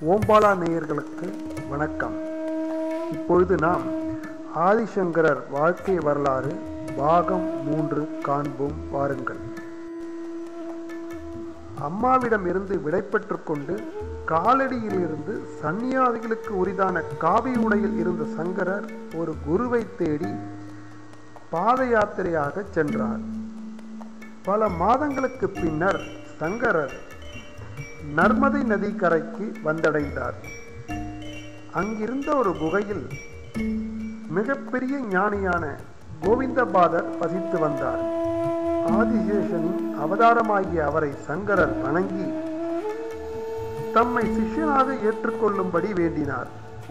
ஓம்பாலா நேயர்களுக்கு வணக்கம் இப்பொழுது நாம் ஆதிசங்கரர் வாழ்க்கை வரலாறு பாகம் மூன்று காண்போம் வாருங்கள் அம்மாவிடம் இருந்து விடைபெற்று கொண்டு காலடியில் இருந்து சன்னியாசிகளுக்கு உரிதான காவி உடையில் இருந்த சங்கரர் ஒரு குருவை தேடி பாத யாத்திரையாக சென்றார் பல மாதங்களுக்கு பின்னர் சங்கரர் நர்மதை நதி கரைக்கு வந்தடைந்தார் அங்கிருந்த ஒரு குகையில் மிகப்பெரிய ஞானியான கோவிந்தபாதர் வசித்து வந்தார் ஆதிசேஷனின் அவதாரமாகிய அவரை சங்கரர் வணங்கி தம்மை சிஷ்யனாக ஏற்றுக்கொள்ளும்படி வேண்டினார்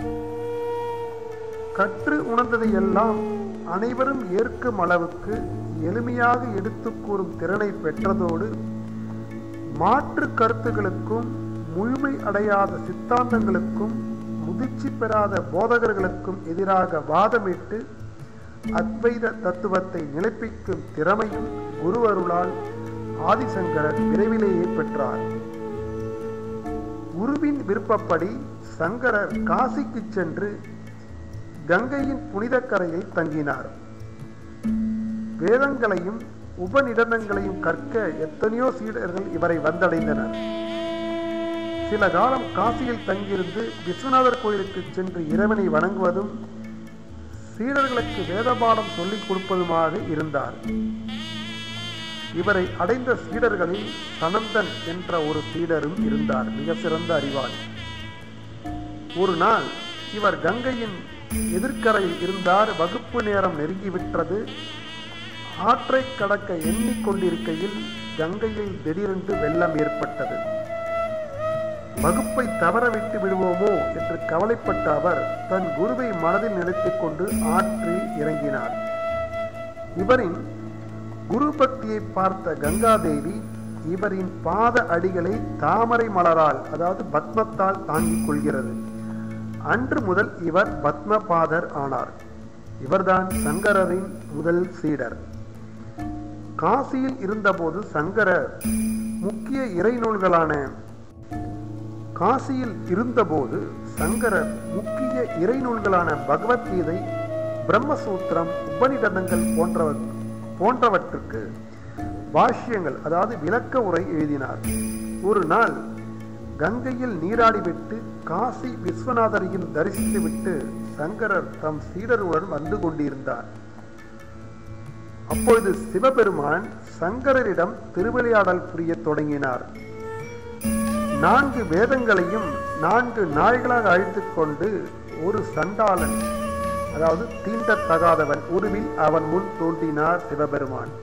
கற்று உணர்ந்ததையெல்லாம் அனைவரும் ஏற்கும் அளவுக்கு எளிமையாக எடுத்துக் கூறும் திறனை பெற்றதோடு மாற்று கருத்துகளுக்கும் முழுமை அடையாத சித்தாந்தங்களுக்கும் முதிர்ச்சி பெறாத போதகர்களுக்கும் எதிராக வாதமிட்டு அத்வைத தத்துவத்தை நிலைப்பிக்கும் திறமையும் குருவருளால் ஆதிசங்கரர் விரைவிலேயே பெற்றார் குருவின் விருப்பப்படி சங்கரர் காசிக்கு சென்று கங்கையின் புனித கரையில் தங்கினார் வேதங்களையும் உபநிடதங்களையும் கற்க எத்தனையோ சீடர்கள் இவரை வந்தடைந்தனர் சில காலம் காசியில் தங்கியிருந்து விஸ்வநாதர் கோயிலுக்கு சென்று இறைவனை வணங்குவதும் சீடர்களுக்கு வேதபாடம் சொல்லிக் கொடுப்பதுமாக இருந்தார் இவரை அடைந்த சீடர்களில் சனந்தன் என்ற ஒரு சீடரும் இருந்தார் மிக சிறந்த அறிவாளி ஒரு நாள் இவர் கங்கையின் எதிர்க்கரையில் இருந்தார் வகுப்பு நேரம் நெருங்கிவிட்டது ஆற்றை கடக்க எண்ணிக்கொண்டிருக்கையில் கங்கையில் திடீரென்று வெள்ளம் ஏற்பட்டது வகுப்பை தவற விட்டு விடுவோமோ என்று கவலைப்பட்ட அவர் தன் குருவை மனதில் நினைத்துக் கொண்டு ஆற்றில் இறங்கினார் இவரின் குரு பக்தியை பார்த்த கங்காதேவி இவரின் பாத அடிகளை தாமரை மலரால் அதாவது பத்மத்தால் தாங்கிக் கொள்கிறது அன்று முதல் இவர் பத்மபாதர் ஆனார் இவர்தான் சங்கரரின் முதல் சீடர் காசியில் இருந்தபோது சங்கரர் முக்கிய இறை நூல்களான காசியில் இருந்தபோது சங்கரர் முக்கிய இறை நூல்களான பகவத்கீதை பிரம்மசூத்திரம் உபநிடதங்கள் போன்றவ போன்றவற்றுக்கு பாஷ்யங்கள் அதாவது விளக்க உரை எழுதினார் ஒரு நாள் கங்கையில் நீராடிவிட்டு காசி விஸ்வநாதரையும் தரிசித்துவிட்டு சங்கரர் தம் சீடருடன் வந்து கொண்டிருந்தார் அப்பொழுது சிவபெருமான் சங்கரரிடம் திருவிளையாடல் புரிய தொடங்கினார் நான்கு வேதங்களையும் நான்கு நாய்களாக அழித்துக் கொண்டு ஒரு சண்டாளன் அதாவது தீண்டத்தகாதவன் உருவில் அவன் முன் தோன்றினார் சிவபெருமான்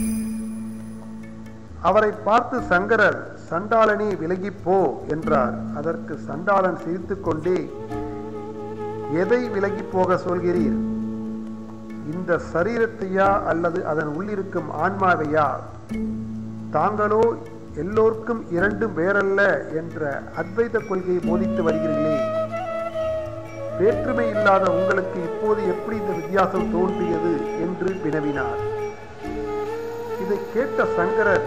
அவரை பார்த்து சங்கரர் சண்டாளனே விலகி போ என்றார் அதற்கு சண்டாளன் சிரித்துக் கொண்டே எதை விலகி போக சொல்கிறீர் இந்த சரீரத்தையா அல்லது அதன் உள்ளிருக்கும் ஆன்மாவையா தாங்களோ எல்லோருக்கும் இரண்டும் வேறல்ல என்ற அத்வைத கொள்கையை போதித்து வருகிறீர்களே வேற்றுமை இல்லாத உங்களுக்கு இப்போது எப்படி இந்த வித்தியாசம் தோன்றியது என்று வினவினார் இதை கேட்ட சங்கரர்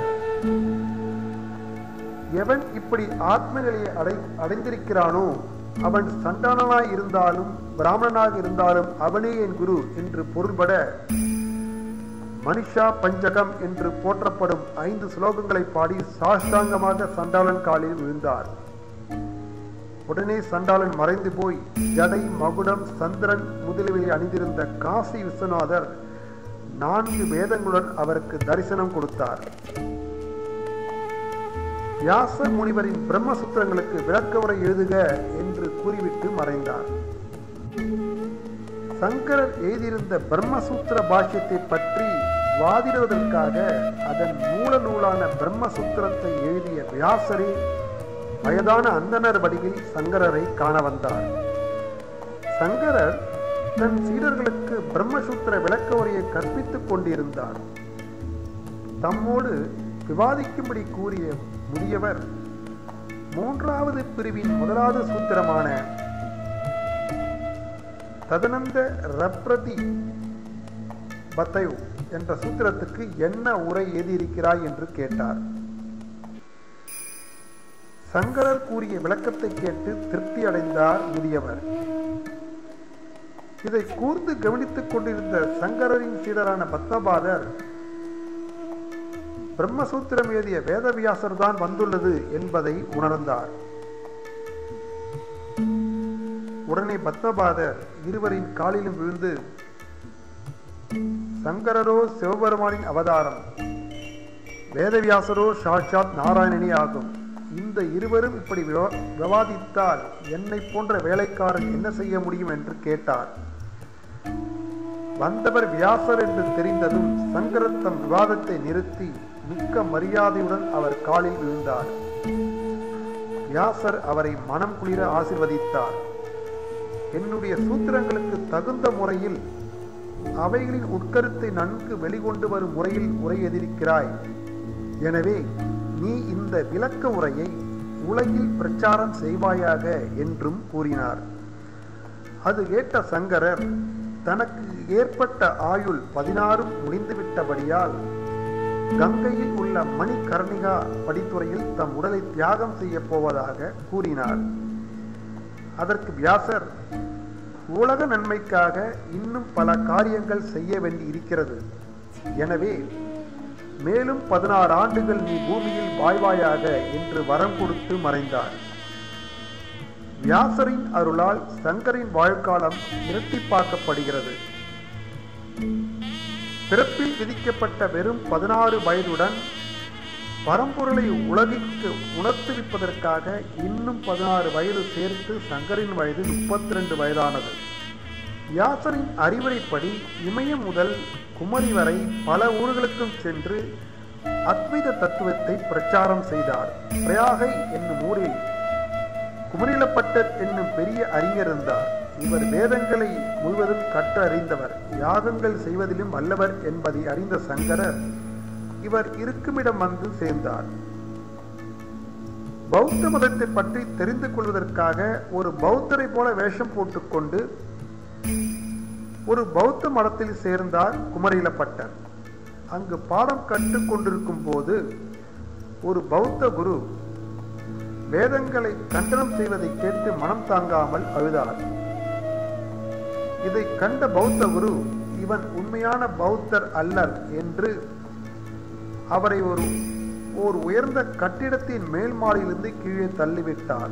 எவன் இப்படி ஆத்ம நிலையை அடை அடைந்திருக்கிறானோ அவன் சண்டானனாய் இருந்தாலும் பிராமணனாக இருந்தாலும் அவனே என் குரு என்று பொருள்பட மனிஷா பஞ்சகம் என்று போற்றப்படும் ஐந்து ஸ்லோகங்களை பாடி சாஷ்டாங்கமாக சண்டாளன் காலில் விழுந்தார் உடனே சண்டாளன் மறைந்து போய் ஜடை மகுடம் சந்திரன் முதலியவை அணிந்திருந்த காசி விஸ்வநாதர் நான்கு வேதங்களுடன் அவருக்கு தரிசனம் கொடுத்தார் வியாச முனிவரின் பிரம்மசூத்திரங்களுக்கு விளக்க உரை எழுதுக என்று கூறிவிட்டு மறைந்தார் சங்கரர் எழுதியிருந்த பிரம்மசூத்திர பாஷ்யத்தை பற்றி வாதிடுவதற்காக அதன் மூல நூலான பிரம்மசூத்திரத்தை எழுதிய வியாசரே வயதான அந்தனர் வடிவில் சங்கரரை காண வந்தார் சங்கரர் தன் சீடர்களுக்கு பிரம்மசூத்திர விளக்க உரையை கற்பித்துக் கொண்டிருந்தார் தம்மோடு விவாதிக்கும்படி கூறிய முதியவர் மூன்றாவது பிரிவின் முதலாவது சூத்திரமான ததனந்த ரப்ரதி பத்தயு என்ற சூத்திரத்துக்கு என்ன உரை எழுதியிருக்கிறாய் என்று கேட்டார் சங்கரர் கூறிய விளக்கத்தை கேட்டு திருப்தி அடைந்தார் முதியவர் இதை கூர்ந்து கவனித்துக் கொண்டிருந்த சங்கரரின் சீடரான பத்மபாதர் பிரம்மசூத்திரம் எழுதிய வேதவியாசர் தான் வந்துள்ளது என்பதை உணர்ந்தார் உடனே பத்மபாதர் இருவரின் காலிலும் விழுந்து சங்கரரோ சிவபெருமானின் அவதாரம் வேதவியாசரோ சாட்சாத் நாராயணனே ஆகும் இந்த இருவரும் இப்படி விவா- விவாதித்தால் என்னை போன்ற வேலைக்காரன் என்ன செய்ய முடியும் என்று கேட்டார் வந்தவர் வியாசர் என்று தெரிந்ததும் சங்கரர் தம் விவாதத்தை நிறுத்தி மிக்க மரியாதையுடன் அவர் காலில் விழுந்தார் வியாசர் அவரை மனம் குளிர ஆசிர்வதித்தார் என்னுடைய சூத்திரங்களுக்கு தகுந்த முறையில் அவைகளின் உட்கருத்தை நன்கு வெளிக்கொண்டு வரும் முறையில் உரை எதிர்க்கிறாய் எனவே நீ இந்த விளக்க உரையை உலகில் பிரச்சாரம் செய்வாயாக என்றும் கூறினார் அது கேட்ட சங்கரர் தனக்கு ஏற்பட்ட ஆயுள் பதினாறும் முடிந்துவிட்டபடியால் கங்கையில் உள்ள மணிகர்ணிகா படித்துறையில் தம் உடலை தியாகம் செய்ய போவதாக கூறினார் அதற்கு வியாசர் உலக நன்மைக்காக இன்னும் பல காரியங்கள் செய்ய வேண்டி இருக்கிறது எனவே மேலும் பதினாறு ஆண்டுகள் நீ பூமியில் வாழ்வாயாக என்று வரம் கொடுத்து மறைந்தார் வியாசரின் அருளால் சங்கரின் வாழ்க்காலம் இரட்டிப்பாக்கப்படுகிறது பிறப்பில் விதிக்கப்பட்ட வெறும் பதினாறு வயதுடன் பரம்பொருளை உலகிற்கு உணர்த்துவிப்பதற்காக இன்னும் பதினாறு வயது சேர்த்து சங்கரின் வயது முப்பத்தி ரெண்டு வயதானது வியாசரின் அறிவுரைப்படி இமயம் முதல் குமரி வரை பல ஊர்களுக்கும் சென்று அத்வைத தத்துவத்தை பிரச்சாரம் செய்தார் பிரயாகை என்னும் ஊரில் குமரிலப்பட்டர் என்னும் பெரிய அறிஞர் இருந்தார் இவர் வேதங்களை முழுவதும் கற்று அறிந்தவர் யாகங்கள் செய்வதிலும் வல்லவர் என்பதை அறிந்த சங்கரர் இவர் இருக்குமிடம் வந்து சேர்ந்தார் பௌத்த மதத்தை பற்றி தெரிந்து கொள்வதற்காக ஒரு பௌத்தரை போல வேஷம் போட்டுக்கொண்டு ஒரு பௌத்த மடத்தில் சேர்ந்தார் குமரிலப்பட்டர் அங்கு பாடம் கற்றுக் கொண்டிருக்கும் போது ஒரு பௌத்த குரு வேதங்களை கண்டனம் செய்வதை கேட்டு மனம் தாங்காமல் அழுதார் இதை கண்ட பௌத்த குரு இவன் உண்மையான பௌத்தர் அல்லர் என்று அவரை ஒரு ஓர் உயர்ந்த கட்டிடத்தின் மேல் மாடியிலிருந்து கீழே தள்ளிவிட்டார்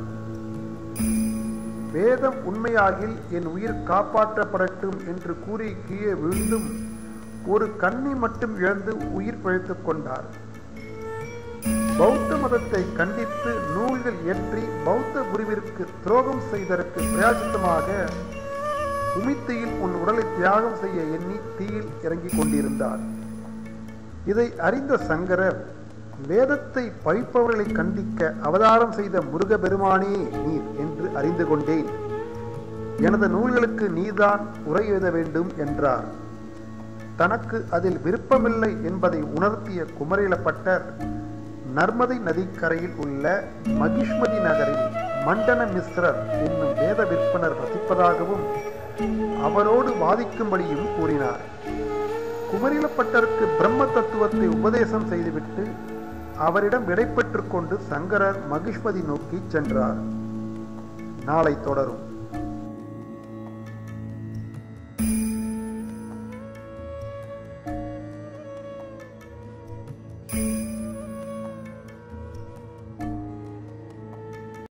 வேதம் உண்மையாகில் என் உயிர் காப்பாற்றப்படட்டும் என்று கூறி கீழே விழுந்தும் ஒரு கண்ணை மட்டும் இழந்து உயிர் பிழைத்துக் கொண்டார் பௌத்த மதத்தை கண்டித்து நூல்கள் இயற்றி பௌத்த குருவிற்கு துரோகம் செய்ததற்கு பிரயாசித்தமாக உமித்தியில் உன் உடலை தியாகம் செய்ய எண்ணி தீயில் இறங்கிக் கொண்டிருந்தார் இதை அறிந்த சங்கரர் வேதத்தை பழிப்பவர்களை கண்டிக்க அவதாரம் செய்த முருக பெருமானே நீர் என்று அறிந்து கொண்டேன் எனது நூல்களுக்கு நீதான் உரை எழுத வேண்டும் என்றார் தனக்கு அதில் விருப்பமில்லை என்பதை உணர்த்திய குமரிலப்பட்டர் நர்மதை நதிக்கரையில் உள்ள மகிஷ்மதி நகரில் மண்டன மிஸ்ரர் என்னும் வேத விற்பனர் வசிப்பதாகவும் அவரோடு வாதிக்கும்படியும் கூறினார் குமரிலப்பட்டருக்கு பிரம்ம தத்துவத்தை உபதேசம் செய்துவிட்டு அவரிடம் விடை பெற்றுக் கொண்டு சங்கரர் மகிஷ்மதி நோக்கி சென்றார் நாளை தொடரும்